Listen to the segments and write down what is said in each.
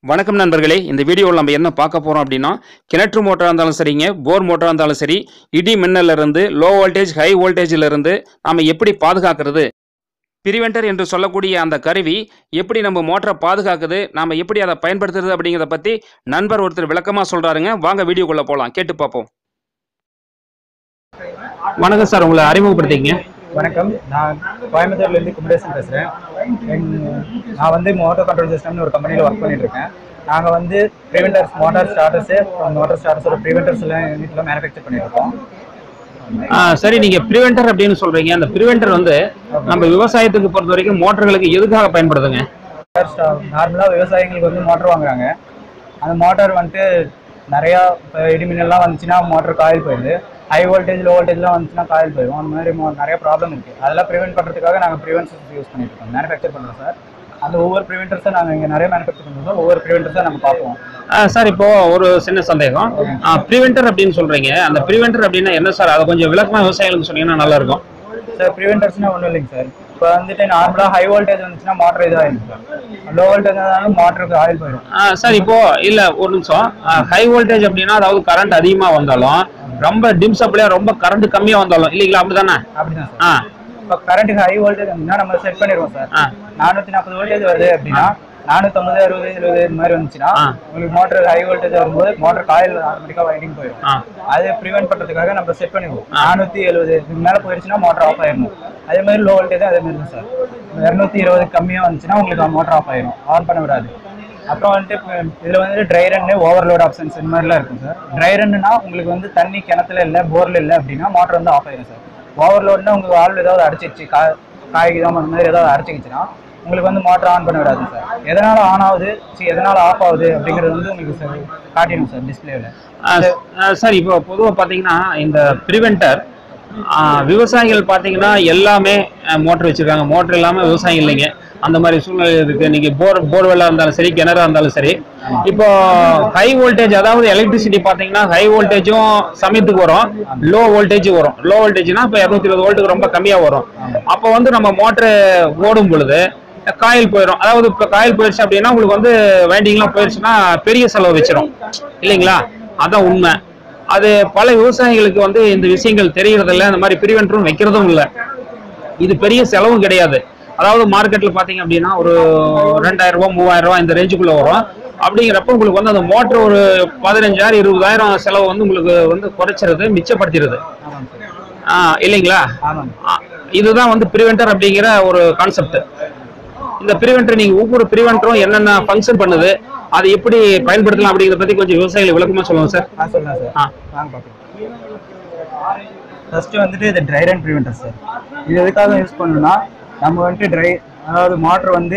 வணக்கம் நண்பர்களே இந்த வீடியோவில் நம்ம என்ன பார்க்க போகிறோம் அப்படின்னா கிணற்று மோட்டராக இருந்தாலும் சரிங்க போர் மோட்டராக இருந்தாலும் சரி இடி மின்னல்ல இருந்து லோ வோல்டேஜ் ஹை வோல்டேஜில் இருந்து நாம் எப்படி பாதுகாக்கிறது பிரிவென்டர் என்று சொல்லக்கூடிய அந்த கருவி எப்படி நம்ம மோட்டரை பாதுகாக்குது நாம் எப்படி அதை பயன்படுத்துறது அப்படிங்கிறத பற்றி நண்பர் ஒருத்தர் விளக்கமாக சொல்கிறாருங்க வாங்க வீடியோக்குள்ளே போகலாம் கேட்டு பார்ப்போம் வணக்கம் சார் உங்களை அறிமுகப்படுத்திங்க வணக்கம் நான் கோயம்புத்தூர்லேருந்து குமரேசன் பேசுகிறேன் நான் வந்து மோட்டர் கண்ட்ரோல் சிஸ்டம்னு ஒரு கம்பெனியில் ஒர்க் பண்ணிட்டு இருக்கேன் நாங்கள் வந்து ப்ரிவெண்டர்ஸ் மோட்டார் ஸ்டார்டர்ஸு மோட்டார் ஸ்டார்டர்ஸோட ப்ரிவெண்டர்ஸ் எல்லாம் யூனிட்டில் மேனுஃபேக்சர் பண்ணிட்டு இருக்கோம் ஆ, சரி நீங்கள் பிரிவென்டர் அப்படின்னு சொல்கிறீங்க அந்த பிரிவென்டர் வந்து நம்ம விவசாயத்துக்கு பொறுத்த வரைக்கும் மோட்டர்களுக்கு எதுக்காக பயன்படுதுங்க நார்மலாக விவசாயிகளுக்கு வந்து மோட்டர் வாங்குறாங்க அந்த மோட்டார் வந்துட்டு நிறையா இப்போ இடிமின்னல்லாம் வந்துச்சுன்னா மோட்டர் காயில் போயிடுது ஹை வோல்டேஜ் லோ வோல்டேஜ்லாம் வந்துச்சுன்னா காயில் போயிடும் அந்த மாதிரி மோ- நிறைய ப்ராப்ளம் இருக்குது அதெல்லாம் ப்ரிவென்ட் பண்ணுறதுக்காக நாங்கள் ப்ரிவென்ஷன்ஸ் யூஸ் பண்ணிட்டு இருக்கோம் மேனுஃபேக்சர் பண்ணுறோம் சார் அந்த ஒவ்வொரு ப்ரிவென்டர்ஸை நாங்கள் இங்கே நிறைய மேனுஃபேக்சர் பண்ணுறோம் ஒவ்வொரு ப்ரிவென்டர்ஸை நம்ம பார்ப்போம் ஆ, சார் இப்போ ஒரு சின்ன சந்தேகம் ப்ரிவென்டர் அப்படின்னு சொல்றீங்க அந்த ப்ரிவென்டர் அப்படின்னா என்ன சார் அதை கொஞ்சம் விளக்கமா விவசாயிகளுக்கு சொன்னீங்கன்னா நல்லா இருக்கும் சார் ப்ரிவென்டர்ஸ்னால் ஒன்றும் இல்லைங்க சார் இப்போ வந்துட்டு நார்மலாக ஹை வோல்டேஜ் வந்துச்சுன்னா மோட்டர் இதாகிடும் சார் லோ வோல்டேஜ் இருந்தாலும் மோட்டருக்கு ஆயில் போயிடும் ஆ, சார் இப்போ இல்ல ஒரு நிமிஷம் ஹை வோல்டேஜ் அப்படின்னா அதாவது கரண்ட் அதிகமா வந்தாலும் ரொம்ப டிம் சப்ளையா ரொம்ப கரண்ட் கம்மியா வந்தாலும் இல்லைங்களா அப்படிதானே அப்படிதான் சார் ஆ இப்போ கரண்ட்டுக்கு ஹை வோல்டேஜ் வந்துச்சுன்னா நம்ம செட் பண்ணிடுவோம் சார் ஆ நானூற்றி நாற்பது வோல்டேஜ் வருது அப்படின்னா நானூற்றம்பது அறுபது எழுபது இந்த மாதிரி வந்துச்சுன்னா ஆ. உங்களுக்கு மோட்டர் ஹை வோல்டேஜ் வரும்போது மோட்டர் காயில் ஆட்டோமேட்டிக்காக வைண்டிங் போயிடும் ஆ அதை ப்ரிவென்ட் பண்ணுறதுக்காக நம்ம செட் பண்ணிடுவோம் நானூற்றி எழுபது இதுக்கு மேலே போயிடுச்சுன்னா மோட்டர் ஆஃப் ஆயிடணும் அதே மாதிரி லோ வோல்டேஜ் அதே மாதிரி தான் சார் இரநூத்தி இருபது கம்மியாக வந்துச்சுன்னா உங்களுக்கு மோட்டர் ஆஃப் ஆயிடும் ஆன் பண்ண விடாது அப்புறம் வந்துட்டு இப்போ இதில் வந்துட்டு ட்ரை ரன்னு ஓவர்லோட் ஆப்ஷன்ஸ் இந்த மாதிரிலாம் இருக்கும் சார் ட்ரை ரன்னுனா உங்களுக்கு வந்து தண்ணி கிணத்துல இல்லை போரில் இல்லை அப்படின்னா மோட்டர் வந்து ஆஃப் ஆயிடும் சார் ஓவர்லோட்னா உங்களுக்கு வால்வ் ஏதாவது அடிச்சிருச்சு கா காய்க்குதோ அந்த மாதிரி ஏதாவது அடிச்சிக்கிச்சுன்னா உங்களுக்கு வந்து மோட்டர் ஆன் பண்ண விடாது சார் எதனால ஆன் ஆகுது சரி எதனால ஆஃப் ஆகுது அப்படிங்கிறது வந்து உங்களுக்கு சார் காட்டிடும் சார் டிஸ்பிளேவில் ஆ, ஆ, சார் இப்போ பொதுவாக பார்த்தீங்கன்னா இந்த ப்ரிவென்டர் விவசாயிகள் பார்த்தீங்கன்னா எல்லாமே மோட்டர் வச்சிருக்காங்க மோட்டர் இல்லாமல் விவசாயம் இல்லைங்க அந்த மாதிரி சூழ்நிலை இருக்கு நீங்க போர் போர்வெல்லாக இருந்தாலும் சரி கிணறா இருந்தாலும் சரி இப்போ ஹை வோல்டேஜ் அதாவது எலக்ட்ரிசிட்டி பார்த்தீங்கன்னா ஹை வோல்டேஜும் சமயத்துக்கு வரும் லோ வோல்டேஜும் வரும் லோ வோல்டேஜ்னா இப்போ இரநூத்தி இருபது வோல்ட்டுக்கு ரொம்ப கம்மியாக வரும் அப்போ வந்து நம்ம மோட்டர் ஓடும் பொழுது காயில் போயிடும் அதாவது இப்போ காயில் போயிடுச்சு அப்படின்னா உங்களுக்கு வந்து வைண்டிங்லாம் போயிடுச்சுன்னா பெரிய செலவு வச்சிடும் இல்லைங்களா அதான் உண்மை அது பல விவசாயிகளுக்கு வந்து இந்த விஷயங்கள் தெரியறதில்ல இந்த மாதிரி பிரிவென்டரும் வைக்கிறதும் இல்லை இது பெரிய செலவும் கிடையாது அதாவது மார்க்கெட்ல பாத்தீங்க அப்படின்னா ஒரு ரெண்டாயிரம் ரூபாய் மூவாயிரம் ரூபாய் இந்த ரேஞ்சுக்குள்ள வரும் அப்படிங்கிறப்ப உங்களுக்கு வந்து அந்த மோட்டர் ஒரு பதினஞ்சாயிரம் இருபதாயிரம் செலவு வந்து உங்களுக்கு வந்து குறைச்சிருது மிச்சப்படுத்திடுது ஆமாங்க சார் ஆ, இல்லைங்களா ஆமாங்க ஆ, இதுதான் வந்து பிரிவென்டர் அப்படிங்கிற ஒரு கான்செப்ட் இந்த பிரிவென்டர் நீங்க ஒவ்வொரு பிரிவென்டரும் என்னென்ன ஃபங்க்ஷன் பண்ணுது அதை எப்படி பயன்படுத்தலாம் அப்படிங்கிறத பத்தி கொஞ்சம் விவசாயிகள் விளக்கமா சொல்லுங்க சார் நான் சொல்றேன் சார் ஆ வாங்க பார்க்கலாம் ஃபர்ஸ்ட் வந்துட்டு இது ட்ரை ரன் ப்ரிவென்டர் சார் இது எதுக்காக யூஸ் பண்ணணும்னா நம்ம வந்துட்டு ட்ரை அதாவது மோட்டர் வந்து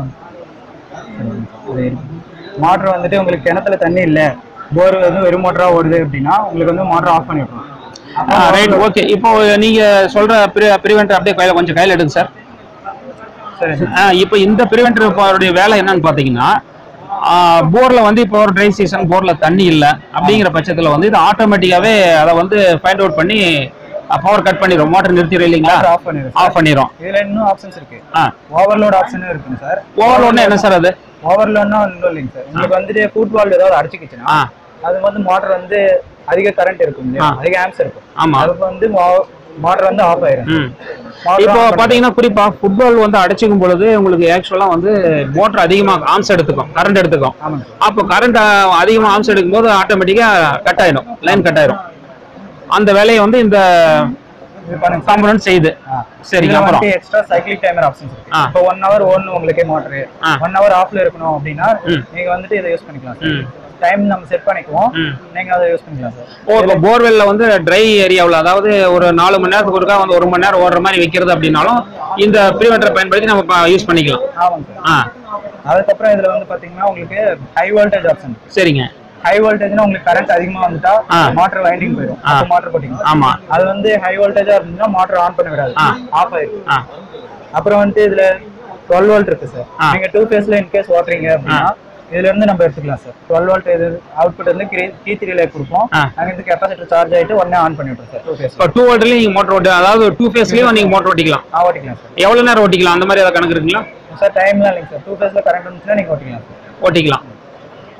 மோட்டர் வந்துட்டு உங்களுக்கு கிணத்துல தண்ணி இல்லை போர் வந்து வெறும் மோட்டரா ஓடுது அப்படின்னா உங்களுக்கு வந்து மோட்டர் ஆஃப் பண்ணி விட்டுரும் ரைட் ஓகே இப்போ நீங்க சொல்ற பிரிவென்டர் அப்படியே கையில கொஞ்சம் கையில எடுங்க சார் சரி சார் ஆ, இப்போ இந்த பிரிவென்டருடைய வேலை என்னன்னு பார்த்தீங்கன்னா போர்ல வந்து இப்போ ஒரு ட்ரை சீசன் போர்ல தண்ணி இல்லை அப்படிங்கிற பட்சத்தில் வந்து இது ஆட்டோமேட்டிக்காவே அதை வந்து ஃபைண்ட் அவுட் பண்ணி பவர் கட் பண்ணிடும் மோட்டர் நிறுத்திடும் இல்லைங்களா ஆஃப் பண்ணிடும் ஆஃப் பண்ணிடும் இதுல இன்னும் ஆப்ஷன்ஸ் இருக்கு ஆ ஓவர்லோட் ஆப்ஷனும் இருக்குங்க சார் ஓவர்லோட்னா என்ன சார் அது ஓவர்லோட்னா ஒன்றும் இல்லைங்க சார் உங்களுக்கு வந்துட்டு ஃபுட் வால்வ் ஏதாவது அடிச்சுக்கிச்சுன்னா ஆ அது வந்து மோட்டர் வந்து அதிக கரண்ட் இருக்கும் இல்லையா ஆ. அதிக ஆம்ஸ் இருக்கும் ஆமா அதுக்கு வந்து மோட்டர் வந்து ஆஃப் ஆயிரும் ம் Motor இப்போ off பண்ணி- பாத்தீங்கன்னா குறிப்பா ஃபுட்பால் வந்து அடைச்சிக்கும் பொழுது உங்களுக்கு ஆக்சுவலா வந்து மோட்டர் அதிகமா ஆம்ஸ் எடுத்துக்கும் கரண்ட் எடுத்துக்கும் ஆமாங்க சார் அப்போ கரண்ட் அதிகமா ஆம்ஸ் எடுக்கும் போது ஆட்டோமேட்டிக்கா கட் ஆயிடும் லைன் கட் ஆயிடும் அந்த வேலையை வந்து இந்த இது பண்ணுங்க சார் காம்பனன்ட் செய்யுது ஆ. சரிங்க இதுல அப்புறம் வந்துட்டு எக்ஸ்ட்ரா சைக்கிளிக் டைமர் ஆப்ஷன்ஸ் இருக்கு ஆ. இப்போ ஒன் ஹவர் ஓடணும் உங்களுக்கே மோட்டர் ஆ. ஒன் ஹவர் ஆஃப்ல இருக்கணும் அப்படின்னா ம். நீங்க வந்துட்டு இதை யூஸ் பண்ணிக்கலாம் சார் ம். டைம் நம்ம செட் பண்ணிக்குவோம் ம். நீங்க அதை யூஸ் பண்ணிக்கலாம் சார் ஓ இப்போ போர்வெல்ல வந்து ட்ரை ஏரியாவில் அதாவது ஒரு நாலு மணி நேரத்துக்கு ஒருக்கா வந்து ஒரு மணி நேரம் ஓடுற மாதிரி வைக்கிறது அப்படின்னாலும் இந்த ப்ரிவென்டரை பயன்படுத்தி நம்ம யூஸ் பண்ணிக்கலாம் ஆமாங்க சார் ஆ அதுக்கப்புறம் இதுல வந்து பாத்தீங்கன்னா உங்களுக்கு ஹை வோல்டேஜ் ஆப்ஷன் சரிங்க ஹை வோல்டேஜ்னா உங்களுக்கு கரண்ட் அதிகமா வந்துட்டா ஆ. மோட்டர் வைண்டிங் போயிடும் ஆ. அப்போ மோட்டர் போட்டிங்க ஆமா அது வந்து ஹை வோல்டேஜா இருந்துச்சுன்னா மோட்டர் ஆன் பண்ண விடாது ஆ. ஆஃப் ஆயிடும் ஆ அப்புறம் வந்துட்டு இதுல டுவெல் வோல்ட் இருக்கு சார் ஆ. நீங்க டூ ஃபேஸ்ல இன்கேஸ் ஓட்டுறீங்க அப்படின்னா இதுல இருந்து நம்ம எடுத்துக்கலாம் சார் டுவெல் வோல்ட் இது அவுட்புட் வந்து கீ த்ரீல கொடுப்போம் ஆ. அங்க இருந்து கெப்பாசிட்டர் சார்ஜ் ஆயிட்டு உடனே ஆன் பண்ணி விட்டுரும் சார் டூ ஃபேஸ் இப்போ டூ வோல்ட்லேயும் நீங்கள் மோட்டர் ஓட்டி அதாவது டூ ஃபேஸ்லேயும் நீங்கள் மோட்டர் ஓட்டிக்கலாம் ஆ ஓட்டிக்கலாம் சார் எவ்வளோ நேரம் ஓட்டிக்கலாம் அந்த மாதிரி ஏதாவது கணக்கு இருக்குங்களா சார் டைம்லாம் இல்லைங்க சார் டூ ஃபேஸ்ல கரண்ட் வந்துச்சுன்னா நீங்க ஓட்டிக்கலாம் சார் ஓட்டிக்கலாம்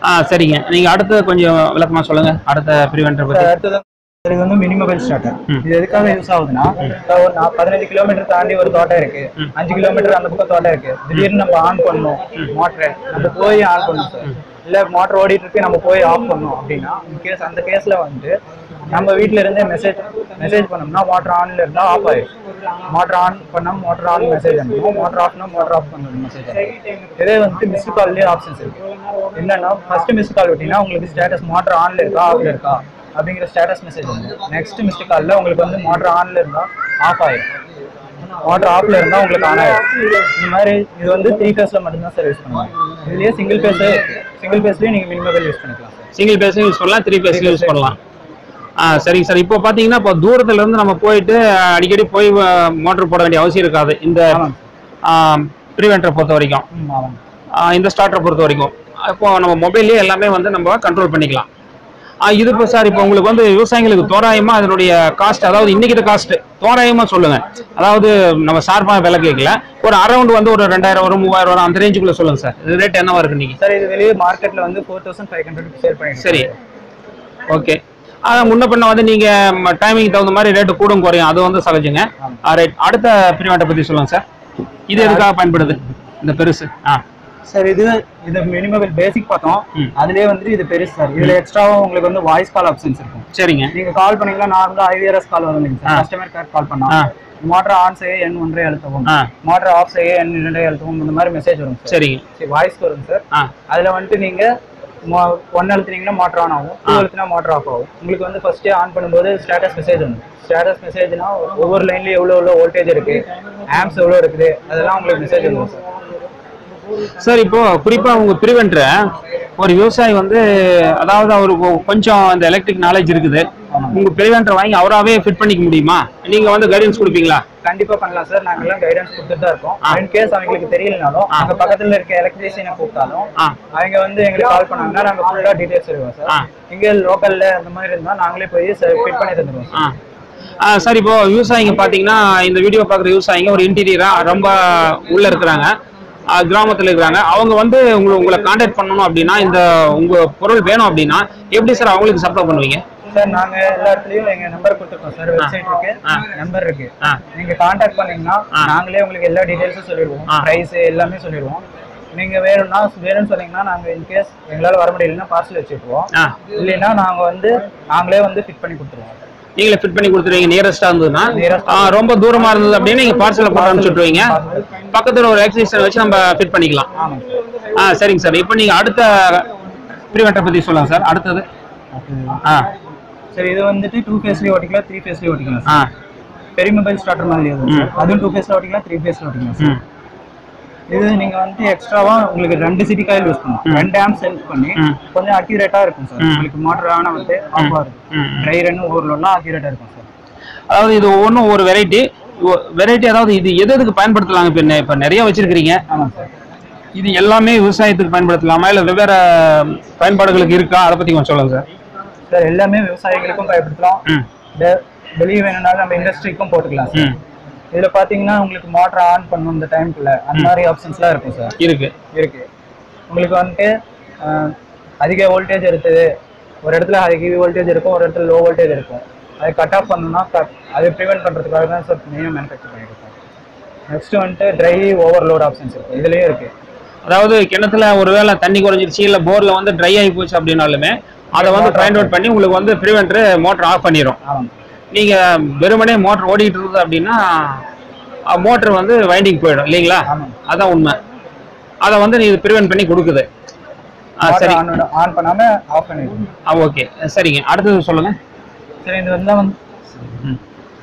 ஆ சரிங்க நீங்க அடுத்து கொஞ்சம் விளக்கமா சொல்லுங்க அடுத்த ப்ரிவென்டர் பத்தி அடுத்தது இது வந்து மினி மொபைல் ஸ்டார்டர் ம். இது எதுக்காக யூஸ் ஆகுதுன்னா இப்போ ஒரு நா- பதினஞ்சு கிலோமீட்டர் தாண்டி ஒரு தோட்டம் இருக்கு ம். அஞ்சு கிலோமீட்டர் அந்த பக்கம் தோட்டம் இருக்கு திடீர்னு நம்ம ஆன் பண்ணணும் மோட்டரை நம்ம போய் ஆன் பண்ணணும் சார் இல்ல மோட்டர் ஓடிட்டு இருக்கு நம்ம போய் ஆஃப் பண்ணணும் அப்படின்னா கேஸ் அந்த கேஸ்ல வந்து நம்ம வீட்ல இருந்தே மெசேஜ் மெசேஜ் பண்ணோம்னா மோட்டர் ஆன்ல இருந்தா ஆஃப் ஆயிடும் மோட்டர் ஆன் பண்ணா மோட்டர் ஆன் மெசேஜ் அனுப்பும் மோட்டர் ஆஃப்னா மோட்டர் ஆஃப் பண்ணணும் மெசேஜ் இதே வந்துட்டு மிஸ்டு கால்லேயே ஆப்ஷன்ஸ் இருக்கு என்னன்னா ஃபர்ஸ்ட் மிஸ்டு கால் விட்டீங்கன்னா உங்களுக்கு ஸ்டேட்டஸ் மோட்டர் ஆன்ல இருக்கா ஆஃப்ல இருக்கா அப்படிங்கிற ஸ்டேட்டஸ் மெசேஜ் வந்து நெக்ஸ்ட் மிஸ்டு காலில் உங்களுக்கு வந்து மோட்டர் ஆன்ல இருந்தா ஆஃப் ஆயிடும் மோட்டர் ஆஃப்ல இருந்தா உங்களுக்கு ஆன் ஆயிடும் இந்த மாதிரி இது வந்து த்ரீ ஃபேஸ்ல மட்டும்தான் சார் யூஸ் பண்ணுவாங்க இதுலயே சிங்கிள் ஃபேஸ் சிங்கிள் ஃபேஸ்லயே நீங்க மினிமம் யூஸ் பண்ணிக்கலாம் சார் சிங்கிள் பேஸும் யூஸ் பண்ணலாம் த்ரீ பேஸும் யூஸ் பண்ணலாம் ஆ சரிங்க சார் இப்போ பார்த்தீங்கன்னா இப்போ தூரத்துல இருந்து நம்ம போயிட்டு அஹ், அடிக்கடி போய் மோட்டர் போட வேண்டிய அவசியம் இருக்காது இந்த ஆமாங்க ப்ரிவென்டரை பொறுத்த வரைக்கும் ம் ஆமாங்க ஆ, இந்த ஸ்டார்டரை பொறுத்த வரைக்கும் இப்போ நம்ம மொபைல்லேயே எல்லாமே வந்து நம்ம கண்ட்ரோல் பண்ணிக்கலாம் ஆ, இது இப்போ சார் இப்போ உங்களுக்கு வந்து விவசாயிகளுக்கு தோராயமா அதனுடைய காஸ்ட் அதாவது இன்னைக்கு காஸ்ட் தோராயமா சொல்லுங்க அதாவது நம்ம சார்பாக விலை கேட்கல ஒரு அரௌண்ட் வந்து ஒரு ரெண்டாயிரம் வரும் மூவாயிரம் வரும் அந்த ரேஞ்சுக்குள்ள சொல்லுங்க சார் இது ரேட் என்னவா இருக்கு இன்னைக்கு சார் இது வெளியே மார்க்கெட்ல வந்து four thousand five hundred sale பண்ணிட்டு சரி ஓகே அதான் முன்ன பின்ன வந்து நீங்க டைமிங் தகுந்த மாதிரி ரேட்டு கூடும் குறையும் அது வந்து சகஜங்க ரைட் அடுத்த பிரிவாட்டை பத்தி சொல்லுங்க சார் இது எதுக்காக பயன்படுது இந்த பெருசு ஆ சார் இது இது மினிமம் பேசிக் பார்த்தோம் ம். அதுலயே வந்து இது பெருசு சார் இதுல எக்ஸ்ட்ராவும் உங்களுக்கு வந்து வாய்ஸ் கால் ஆப்ஷன்ஸ் இருக்கும் சரிங்க நீங்க கால் பண்ணீங்கன்னா நார்மலா ஐவிஆர்எஸ் கால் வரும் இல்லைங்க ஆ. சார் கஸ்டமர் கேர் கால் பண்ணா ஆ. மோட்டர் ஆன் செய்ய எண் ஒன்றை அழுத்தவும் ஆ மோட்டர் ஆஃப் செய்ய எண் இரண்டை அழுத்தவும் இந்த மாதிரி மெசேஜ் வரும் சார் சரிங்க சரி வாய்ஸ் வரும் சார் ஆ அதுல வந்துட்டு நீங்க ஒன் அழுத்தினீங்கன்னா மோட்டர் ஆன் ஆகும் டூ அழுத்தினா மோட்டர் ஆஃப் ஆகும் உங்களுக்கு வந்து ஃபர்ஸ்டே ஆன் பண்ணும்போது ஸ்டேட்டஸ் மெசேஜ் வரும் ஸ்டேட்டஸ் மெசேஜ்னா ஒவ்வொரு லைன்லயும் எவ்வளோ எவ்வளோ வோல்டேஜ் இருக்கு ஆம்ஸ் எவ்வளோ இருக்குது அதெல்லாம் உங்களுக்கு மெசேஜ் வரும் சார் சார் இப்போ குறிப்பா உங்க பிரிவென்டர் ஒரு விவசாயி வந்து அதாவது அவருக்கு கொஞ்சம் அந்த எலக்ட்ரிக் நாலேஜ் இருக்குது உங்க பிரிவென்டர் வாங்கி அவராவே ஃபிட் பண்ணிக்க முடியுமா நீங்க வந்து கைடன்ஸ் கொடுப்பீங்களா கண்டிப்பா பண்ணலாம் சார் நாங்க எல்லாம் கைடன்ஸ் கொடுத்துட்டு தான் இருக்கோம் இன் கேஸ் அவங்களுக்கு தெரியலனாலும் அங்க பக்கத்துல இருக்க எலக்ட்ரீஷியனை கூப்பிட்டாலும் ஆ அவங்க வந்து எங்களுக்கு கால் பண்ணாங்கன்னா நாங்க ஃபுல்லா டீடைல்ஸ் சொல்லுவோம் ஆ. சார் இங்க லோக்கல்ல அந்த மாதிரி இருந்தா நாங்களே போய் ஃபிட் பண்ணி தந்துருவோம் ஆ ஆ, சார் இப்போ விவசாயிங்க பார்த்தீங்கன்னா இந்த வீடியோ பார்க்குற விவசாயிங்க ஒரு இன்டீரியரா ரொம்ப உள்ள இருக்கிறாங்க ஆ, கிராமத்துல இருக்கிறாங்க அவங்க வந்து உங்களை உங்களை காண்டாக்ட் பண்ணணும் அப்படின்னா இந்த உங்க பொருள் வேணும் அப்படின்னா எப்படி சார் அவங்களுக்கு சப்ளை பண்ணுவீங்க சார் நாங்க எல்லா இடத்துலயும் எங்க நம்பர் கொடுத்துருக்கோம் சார் வெப்சைட் இருக்கு ஆ. நம்பர் இருக்கு ஆ நீங்க காண்டாக்ட் பண்ணீங்கன்னா ஆ. நாங்களே உங்களுக்கு எல்லா டீடைல்ஸும் சொல்லிடுவோம் ஆ. பிரைஸ் எல்லாமே சொல்லிடுவோம் நீங்க வேணும்னா வேணும்னு சொன்னீங்கன்னா நாங்க இன்கேஸ் எங்களால வர முடியலன்னா பார்சல் வச்சுக்குவோம் ஆ இல்லைன்னா நாங்க வந்து நாங்களே வந்து ஃபிட் பண்ணி கொடுத்துருவோம் நீங்களே ஃபிட் பண்ணி கொடுத்துருவீங்க நியரஸ்டா இருந்ததுன்னா Nearest ஆ, ரொம்ப தூரமா இருந்தது அப்படின்னு நீங்க பார்சலை போட்டு அனுப்பிச்சுட்ருவீங்க பக்கத்துல ஒரு எக்ஸிஸ்டன் வச்சு நம்ம ஃபிட் பண்ணிக்கலாம் ஆமாங்க சார் ஆ சரிங்க சார் இப்போ நீங்க அடுத்த ப்ரிவென்டர் பத்தி சொல்லுங்க சார் அடுத்தது ஆ சரி இது வந்துட்டு டூ ஃபேஸ்லயே ஓட்டிக்கலாம் த்ரீ ஃபேஸ்லயே ஓட்டிக்கலாம் ஆ சார் பெரிய மொபைல் ஸ்டார்டர் மாதிரி இருக்கும் சார் அதுவும் டூ ஃபேஸ்ல ஓட்டிக்கலாம் த்ரீ ஃபேஸ்ல ஓட்டிக்கலாம் சார் ம் இது நீங்க வந்து எக்ஸ்ட்ராவா உங்களுக்கு ரெண்டு சிட்டி காயில் யூஸ் பண்ணலாம் ரெண்டு ஆம்ப் சென்ஸ் பண்ணி ம். கொஞ்சம் அக்யூரேட்டா இருக்கும் சார் உங்களுக்கு மோட்டர் ஆனா வந்து ஆஃப் ஆகும் ம் ட்ரை ரன் ஓவர்லோட்லாம் அக்யூரேட்டா இருக்கும் சார் அதாவது இது ஒவ்வொன்றும் ஒரு வெரைட்டி வெரைட்டி அதாவது இது எது எதுக்கு பயன்படுத்தலாங்க இப்போ நெ- இப்போ நிறைய வச்சிருக்கிறீங்க ஆமாம் சார் இது எல்லாமே விவசாயத்துக்கு பயன்படுத்தலாமா இல்லை வெவ்வேறு பயன்பாடுகளுக்கு இருக்கா அதை பற்றி கொஞ்சம் சொல்லுங்க சார் சார் எல்லாமே விவசாயிகளுக்கும் பயன்படுத்தலாம் ம் வெ- வெளியே வேணும்னாலும் நம்ம இண்டஸ்ட்ரிக்கும் போட்டுக்கலாம் சார் ம் இதுல பாத்தீங்கன்னா உங்களுக்கு மோட்டர் ஆன் பண்ணணும் இந்த டைம்குள்ள அந்த மாதிரி ஆப்ஷன்ஸ்லாம் இருக்கும் சார் இருக்கு இருக்கு உங்களுக்கு வந்துட்டு அஹ், அதிக வோல்டேஜ் இருக்குது ஒரு இடத்துல அதிக வோல்டேஜ் இருக்கும் ஒரு இடத்துல லோ வோல்டேஜ் இருக்கும் அதை கட் ஆஃப் பண்ணணும்னா cut- அதை ப்ரிவென்ட் பண்றதுக்காக தான் சார் மெயினாக மேனுஃபேக்சர் பண்ணியிருக்கோம் நெக்ஸ்ட் வந்துட்டு ட்ரை ஓவர்லோட் ஆப்ஷன்ஸ் இருக்கு இதுலயும் இருக்கு அதாவது கிணத்துல ஒருவேளை தண்ணி குறைஞ்சிருச்சு இல்லை போரில் வந்து ட்ரை ஆகி போச்சு அப்படின்னாலுமே அதை வந்து ஃபைண்ட் அவுட் பண்ணி உங்களுக்கு வந்து ப்ரிவென்டர் மோட்டர் ஆஃப் பண்ணிடும் ஆமாம் நீங்கள் வெறுமனே மோட்டர் ஓடிட்டு இருந்தது அப்படின்னா மோட்டர் வந்து வைண்டிங் போயிடும் இல்லைங்களா ஆமாம் அதான் உண்மை அதை வந்து நீ ப்ரிவென்ட் பண்ணி கொடுக்குது ஆ சரி ஆன் ஆன் பண்ணாம ஆஃப் பண்ணிடுவோம் ஆ ஓகே சரிங்க அடுத்தது சொல்லுங்க சரி இது வந்து வந்து ம்.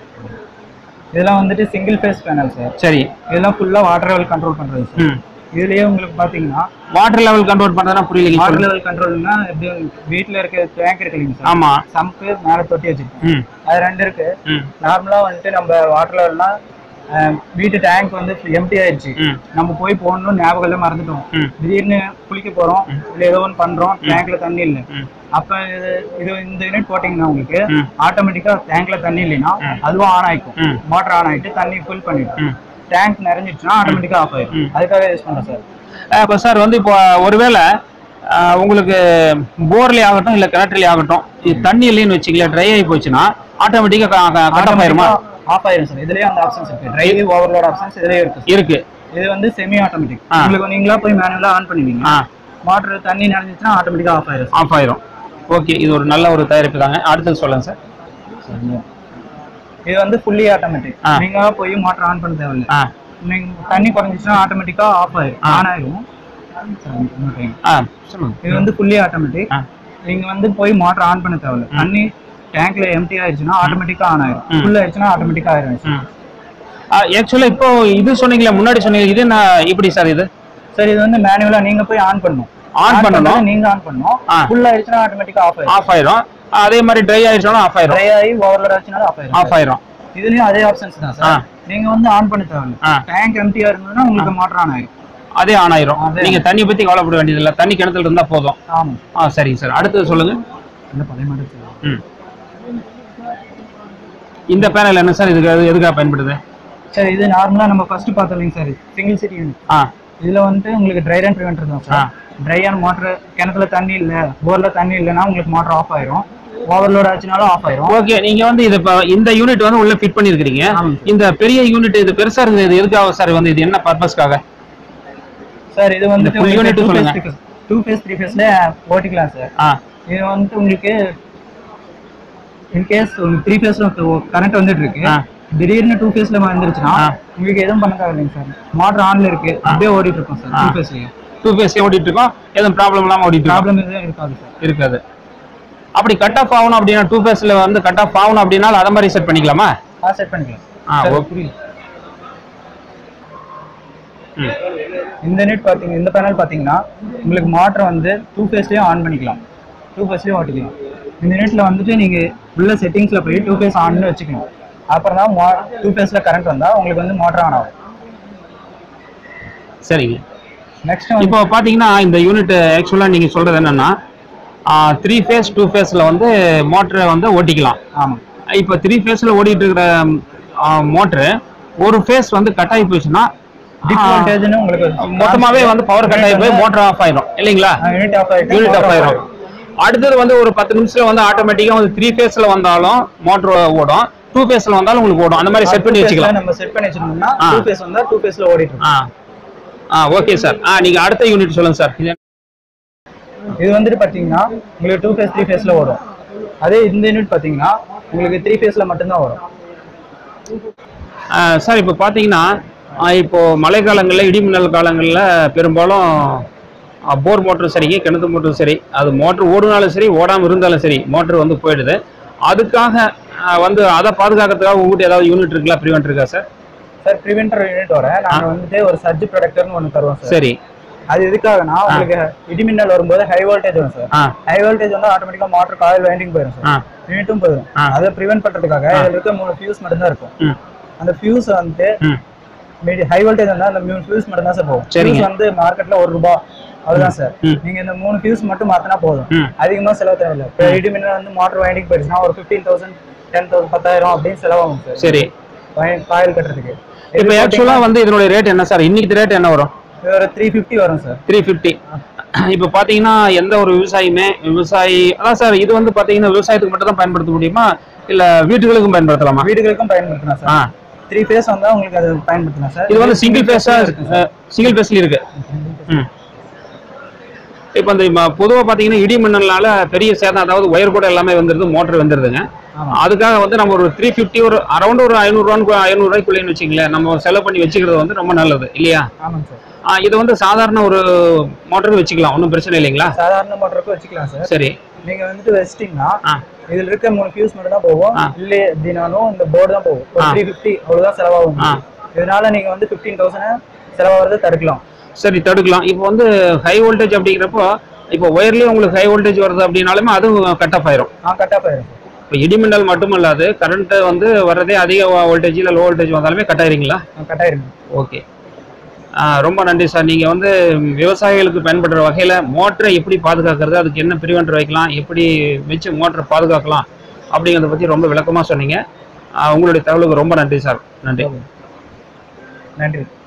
இதெல்லாம் வந்துட்டு சிங்கிள் ஃபேஸ் பேனல் சார் சரி இதெல்லாம் ஃபுல்லா வாட்டர் லெவல் கண்ட்ரோல் பண்றது சார் ம் இதுலயே உங்களுக்கு பாத்தீங்கன்னா வாட்டர் லெவல் கண்ட்ரோல் பண்ணுறதுனா புரியலைங்க வாட்டர் சொல்லுங்க. லெவல் கண்ட்ரோல்னா எப்படி வீட்ல இருக்க டேங்க் இருக்கு இல்லைங்க சார் ஆமா சம்க்கு மேல தொட்டி வச்சிருக்கோம் ம் அது ரெண்டு இருக்கு ம் நார்மலா வந்துட்டு நம்ம வாட்டர் லெவல்னா வீட்டு டேங்க் வந்து எம்டி ஆயிடுச்சு ம் நம்ம போய் போகணும் ஞாபகம் எல்லாம் மறந்துட்டோம் ம் திடீர்னு குளிக்க போறோம் இல்ல ஏதோ ஒன்று பண்றோம் டேங்க்ல தண்ணி இல்ல ம் அப்ப இது இது இந்த யூனிட் போட்டீங்கன்னா உங்களுக்கு ம். ஆட்டோமேட்டிக்கா டேங்க்ல தண்ணி இல்லைன்னா அதுவும் ஆன் ஆயிக்கும் ம். மோட்டர் ஆன் ஆயிட்டு தண்ணி ஃபில் பண்ணிடும் ம் டேங்க் நிறைஞ்சிச்சுன்னா ஆட்டோமேட்டிக்கா ஆஃப் ஆயிடும் ம். அதுக்காக யூஸ் பண்றோம் சார் இப்போ சார் வந்து இப்போ ஒருவேளை ஆஹ் உங்களுக்கு போர்லேயே ஆகட்டும் இல்லை கிணற்றுலேயே ஆகட்டும் இது தண்ணி இல்லைன்னு வச்சுக்கல ட்ரை ஆகி போச்சுன்னா ஆட்டோமேட்டிக்காக கட் ஆஃப் ஆயிருமா ஆஃப் ஆயிரும் சார் இதுலயே அந்த ஆப்ஷன்ஸ் இருக்கு ட்ரை ஓவர்லோட் ஆப்ஷன்ஸ் இதுலயே இருக்கு sir. இருக்கு இது வந்து செமி ஆட்டோமேட்டிக் ஆ. உங்களுக்கு நீங்களா போய் மேனுவலா ஆன் பண்ணுவீங்க ஆ மோட்டர் தண்ணி நனைஞ்சிச்சுன்னா ஆட்டோமேட்டிக்கா ஆஃப் ஆயிரும் ஆஃப் ஆயிரும் ஓகே இது ஒரு நல்ல ஒரு தயாரிப்பு தாங்க அடுத்தது சொல்லுங்க சார் sir. இது வந்து ஃபுல்லி ஆட்டோமேட்டிக் ஆ. நீங்க போய் மோட்டர் ஆன் பண்ண தேவையில்ல ஆ நீங்க தண்ணி குறைஞ்சிச்சுன்னா ஆட்டோமேட்டிக்கா ஆஃப் ஆயிரும் ஆ. ஆன் ஆயிரும் Sorry, இன்னொரு time. ஆ சொல்லுங்க இது வந்து ஃபுல்லி ஆட்டோமேட்டிக் ஆ நீங்க வந்து போய் மோட்டர் ஆன் பண்ண தேவையில்ல தண்ணி டேங்க்ல எம்டி ஆயிடுச்சுன்னா ஆட்டோமேட்டிக்கா ஆன் ஆயிரும் ம். ஃபுல் ஆயிடுச்சுன்னா ஆட்டோமேட்டிக்கா ஆயிரும் sir. ஆக்சுவலாக இப்போ இது சொன்னீங்களே முன்னாடி சொன்னீங்க இது நான் எப்படி சார் இது சரி இது வந்து மேனுவலா நீங்க போய் ஆன் பண்ணணும் ஆன் பண்ணணும். பண்ணது நீங்க ஆன் பண்ணணும் ஆ. ஃபுல் ஆயிடுச்சுன்னா ஆட்டோமேட்டிக்கா ஆஃப் ஆயிரும் ஆஃப் ஆயிரும் அதே மாதிரி ட்ரை ஆயிடுச்சாலும் ஆஃப் ஆயிரும் ட்ரை ஆகி ஓவர்லோட் ஆச்சுனாலும் ஆஃப் ஆயிரும் ஆஃப் ஆயிரும் இதுலயும் அதே ஆப்ஷன்ஸ் தான் ஆ. சார் நீங்க வந்து ஆன் பண்ண தேவையில்ல ஆ. டேங்க் எம்டியா இருந்ததுன்னா உங்களுக்கு மோட்டர் ஆன் ஆயிரும் அதே ஆன் ஆயிரும் அதே. நீங்க தண்ணி பத்தி கவலைப்பட வேண்டியதில்லை தண்ணி கிணத்துல இருந்தா போதும் ஆமா ஆ சரிங்க சார் அடுத்தது சொல்லுங்க இந்த பழைய மாடல் ம் இந்த பேனல் என்ன சார் இதுக்கு அது எதுக்காக பயன்படுது சரி இது நார்மலா நம்ம ஃபர்ஸ்ட் பார்த்தோம் இல்லைங்க சார் சிங்கிள் சிட்டி யூனிட் ஆ இதுல வந்துட்டு உங்களுக்கு ட்ரை ரன் ப்ரிவென்டர் தான் ஆ. சார் ட்ரை ஆன் மோட்டர் கிணத்துல தண்ணி இல்ல போர்ல தண்ணி இல்லைன்னா உங்களுக்கு மோட்டர் ஆஃப் ஆயிரும் ஓவர்லோட் ஆச்சுனாலும் ஆஃப் ஆயிரும் ஓகே நீங்க வந்து இது இப்ப இந்த யூனிட் வந்து உள்ள ஃபிட் பண்ணிருக்கீங்க ஆமாம். இந்த பெரிய யூனிட் இது பெருசா இருக்குது இது எதுக்காக சார் வந்து இது என்ன பர்பஸ்க்காக சார் இது வந்து full unit சொல்லுங்க. டூ ஃபேஸ் த்ரீ ஃபேஸ்ல ஓட்டிக்கலாம் சார் ஆ இது வந்துட்டு உங்களுக்கு இன்கேஸ் உங்களுக்கு த்ரீ ஃபேஸ்ல கரண்ட் வந்துட்டு இருக்கு ஆ. திடீர்னு டூ ஃபேஸ்ல வந்துருச்சுன்னா ஆ. உங்களுக்கு எதுவும் பண்ண தேவையில்லைங்க சார் மோட்டர் ஆன்ல இருக்கு அப்படியே ஓடிட்டு இருக்கும் சார் டூ ஃபேஸ்லயே டூ பேஸ் ஓடிட்டு இருக்கோம் எதுவும் ப்ராப்ளம் இல்லாம ஓடிட்டு இருக்கோம் ப்ராப்ளம் எதுவும் இருக்காது சார் இருக்காது அப்படி கட் ஆஃப் ஆகணும் அப்படின்னா டூ பேஸ்ல வந்து கட் ஆஃப் ஆகணும் அப்படின்னா அதை மாதிரி செட் பண்ணிக்கலாமா ஆ செட் பண்ணிக்கலாம் ஆ, Sir, ஓகே. புரியுது ம் இந்த யூனிட் பாத்தீங்க இந்த பேனல் பாத்தீங்கன்னா உங்களுக்கு மோட்டர் வந்து டூ ஃபேஸ்லயும் ஆன் பண்ணிக்கலாம் டூ ஃபேஸ்லயும் ஓட்டிக்கலாம் இந்த யூனிட்ல வந்துட்டு நீங்க உள்ள செட்டிங்ஸ்ல போய் டூ ஃபேஸ் ஆன்னு வச்சுக்கணும் அப்புறம் தான் டூ ஃபேஸ்ல கரண்ட் வந்தா உங்களுக்கு வந்து மோட்டர் ஆன் ஆகும் சரிங்க நெக்ஸ்ட் வந்து இப்போ பாத்தீங்கன்னா இந்த யூனிட் ஆக்சுவலா நீங்க சொல்றது என்னன்னா த்ரீ ஃபேஸ் டூ ஃபேஸ்ல வந்து மோட்டரை வந்து ஓட்டிக்கலாம் ஆமா இப்போ த்ரீ ஃபேஸ்ல ஓடிட்டு இருக்கிற மோட்டரு ஒரு ஃபேஸ் வந்து கட் ஆகி போச்சுன்னா டிப் வோல்டேஜ்னு உங்களுக்கு மொத்தமாவே வந்து பவர் கட் ஆகி போய் மோட்டர் ஆஃப் ஆயிரும் இல்லைங்களா யூனிட் ஆஃப் ஆயிட்டு யூனிட் ஆஃப் motor ஆயிரும் அடுத்தது வந்து ஒரு பத்து நிமிஷத்துல வந்து ஆட்டோமேட்டிக்கா வந்து த்ரீ ஃபேஸ்ல வந்தாலும் மோட்டர் ஓடும் டூ ஃபேஸ்ல வந்தாலும் உங்களுக்கு ஓடும் அந்த மாதிரி செட் பண்ணி Two phase ல வச்சுக்கலாம் நம்ம செட் பண்ணி வச்சிருந்தோம்னா ஆ. டூ ஃபேஸ் வந்தா டூ ஃபேஸ்ல ஓடிட்டு இருக்கும் ஆ ஆ ஓகே சார் ஆ நீங்க அடுத்த யூனிட் சொல்லுங்க சார் இது இது வந்துட்டு பாத்தீங்கன்னா உங்களுக்கு டூ ஃபேஸ் த்ரீ ஃபேஸ்ல ஓடும் அதே இந்த யூனிட் பாத்தீங்கன்னா உங்களுக்கு த்ரீ ஃபேஸ்ல மட்டும்தான் வரும் ஆ, சார் இப்போ பார்த்தீங்கன்னா ஆ, இப்போ மழை காலங்களில் இடிமின்னல் காலங்களில் பெரும்பாலும் ஆ, போர் மோட்டரும் சரிங்க கிணத்து மோட்டரும் சரி அது மோட்டர் ஓடுனாலும் சரி ஓடாமல் இருந்தாலும் சரி மோட்டர் வந்து போயிடுது அதுக்காக ஆ, வந்து அதை பாதுகாக்கிறதுக்காக உங்ககிட்ட ஏதாவது யூனிட் இருக்குல்ல ப்ரிவென்ட் இருக்கா சார் சார் ப்ரிவென்டர் யூனிட்டோட நாங்க வந்துட்டு ஒரு சர்ஜ் ப்ரொடக்டர்னு ஒன்று தருவோம் சார் சரி அது எதுக்காகனா உங்களுக்கு இடிமின்னல் வரும்போது ஹை வோல்டேஜ் வரும் சார் ஆ ஹை வோல்டேஜ் வந்து ஆட்டோமேட்டிக்கா மோட்டர் காயில் வைண்டிங் போயிடும் சார் ஆ யூனிட்டும் போயிடும் ஆ. அதை ப்ரிவென்ட் பண்றதுக்காக இதுல இருக்க மூணு ஃபியூஸ் மட்டும் தான் இருக்கும் ம் அந்த ஃபியூஸ் வந்துட்டு ம் மீடி ஹை வோல்டேஜ் வந்தா அந்த மூணு ஃபியூஸ் மட்டும் தான் சார் போகும் சரிங்க. ஃபியூஸ் வந்து மார்க்கெட்ல ஒரு ரூபாய் அதுதான் சார் ம். நீங்க இந்த மூணு ஃபியூஸ் மட்டும் மாத்தினா போதும் ம் அதிகமா செலவு தேவையில்லை இப்போ இடிமின்னல் வந்து மோட்டர் வைண்டிங் போயிடுச்சுன்னா ஒரு ஃபிஃப்டீன் தௌசண்ட் டென் தௌசண்ட் பத்தாயிரம் அப்படின்னு செலவாகும் சார் சரி காயில் கட்டுறதுக்கு இப்போ ஆக்சுவலாக வந்து இதனுடைய ரேட் என்ன சார் இன்னைக்கு ரேட் என்ன வரும் இது ஒரு த்ரீ ஃபிஃப்டி வரும் சார் த்ரீ ஃபிஃப்டி இப்போ பார்த்தீங்கன்னா எந்த ஒரு விவசாயியுமே விவசாயி அதான் சார் இது வந்து பார்த்தீங்கன்னா விவசாயத்துக்கு மட்டும் தான் பயன்படுத்த முடியுமா இல்லை வீட்டுகளுக்கும் பயன்படுத்தலாமா வீடுகளுக்கும் பயன்படுத்தலாம் ஆ சார் த்ரீ ஃபேஸ் வந்தா உங்களுக்கு அது பயன்படுத்தலாம் சார் இது வந்து சிங்கிள் பேஸா இருக்கு சார் சிங்கிள் பேஸ்ல இருக்கு ம் இப்போ இந்த பொதுவாக பார்த்தீங்கன்னா இடி மின்னல்னால பெரிய சேதம் அதாவது ஒயர் கூட எல்லாமே வந்துருது மோட்டர் வந்துருதுங்க ஆமா அதுக்காக வந்து நம்ம ஒரு த்ரீ ஃபிஃப்டி ஒரு அரௌண்ட் ஒரு ஐநூறுரூவான்னு ஐநூறுரூவாய்க்குள்ளேன்னு வச்சுங்களேன் நம்ம செலவு பண்ணி வச்சுக்கிறது வந்து ரொம்ப நல்லது இல்லையா ஆமாங்க சார் ஆ, இது வந்து சாதாரண ஒரு மோட்டருக்கு வச்சுக்கலாம் ஒன்றும் பிரச்சனை இல்லைங்களா சாதாரண மோட்டருக்கும் வச்சுக்கலாம் சார் சரி நீங்க வந்துட்டு வச்சிட்டீங்கன்னா ஆ இதுல இருக்க மூணு ஃபியூஸ் மட்டும் தான் போகும் ஆ. இல்லையே அப்படின்னாலும் இந்த போர்டு தான் போகும் ஒரு ஆ. த்ரீ ஃபிஃப்டி அவ்வளவுதான் செலவாகும் ஆ. இதனால நீங்க வந்து ஃபிஃப்டீன் தௌசண்ட் செலவாகிறத தடுக்கலாம் சரி தடுக்கலாம் இப்போ வந்து ஹை வோல்டேஜ் அப்படிங்கிறப்போ இப்போ ஒயர்லேயே உங்களுக்கு ஹை வோல்டேஜ் வருது அப்படின்னாலுமே அதுவும் கட் ஆஃப் ஆயிரும் ஆ கட் ஆஃப் ஆயிரும் இப்போ இடிமின்னல் மட்டுமல்லாது கரண்ட் வந்து வர்றதே அதிக வோல்டேஜ் இல்லை லோ வோல்டேஜ் வந்தாலுமே கட் ஆயிருங்களா கட் ஆயிரும் ஓகே ரொம்ப நன்றி சார் நீங்கள் வந்து விவசாயிகளுக்கு பயன்படுற வகையில் மோட்டரை எப்படி பாதுகாக்கிறது அதுக்கு என்ன ப்ரிவென்டர் வைக்கலாம் எப்படி வச்சு மோட்டரை பாதுகாக்கலாம் அப்படிங்கிறத பற்றி ரொம்ப விளக்கமாக சொன்னீங்க ஆ, உங்களுடைய தகவலுக்கு ரொம்ப நன்றி சார் நன்றி நன்றி